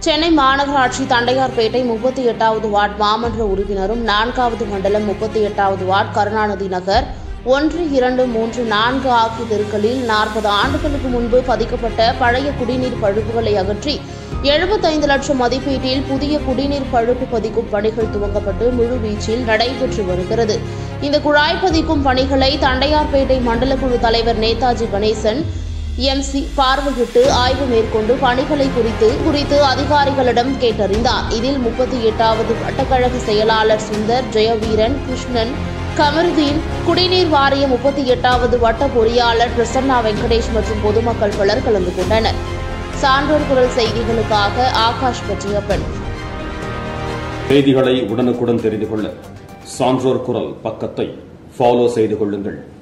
சென்னை மாநகராட்சி தண்டையார்பேட்டை முப்பத்தி எட்டாவது வார்டு மாமன்ற உறுப்பினரும் நான்காவது மண்டலம் முப்பத்தி எட்டாவது வார்டு கருணாநிதி நகர் ஒன்று இரண்டு மூன்று நான்கு ஆகிய தெருக்களில் நாற்பது ஆண்டுகளுக்கு முன்பு பதிக்கப்பட்ட பழைய குடிநீர் பழுப்புகளை அகற்றி எழுபத்தைந்து லட்சம் மதிப்பீட்டில் புதிய குடிநீர் பழுப்பு பதிக்கும் பணிகள் துவங்கப்பட்டு முழுவீச்சில் நடைபெற்று வருகிறது இந்த குழாய் பதிக்கும் பணிகளை தண்டையார்பேட்டை மண்டல குழு தலைவர் நேதாஜி கணேசன் எம்சி பார்வையிட்டு ஆய்வு மேற்கொண்டு பணிகளை குறித்து குறித்து அதிகாரிகளிடம் கேட்டறிந்தார் இதில் முப்பத்தி எட்டாவது வட்டக்கழக செயலாளர் சுந்தர் ஜெயவீரன் கிருஷ்ணன் கமருதீன் குடிநீர் வாரிய முப்பத்தி எட்டாவது வட்ட பொறியாளர் பிரசன்னா வெங்கடேஷ் மற்றும் பொதுமக்கள் பலர் கலந்து கொண்டனர் சான்றோர் குரல் செய்திகளுக்காக ஆகாஷ் பற்றியப்பன் செய்திகளை உடனுக்குடன் தெரிந்து கொள்ள சான்றோர் குரல் பக்கத்தை ஃபாலோ செய்து கொள்ளுங்கள்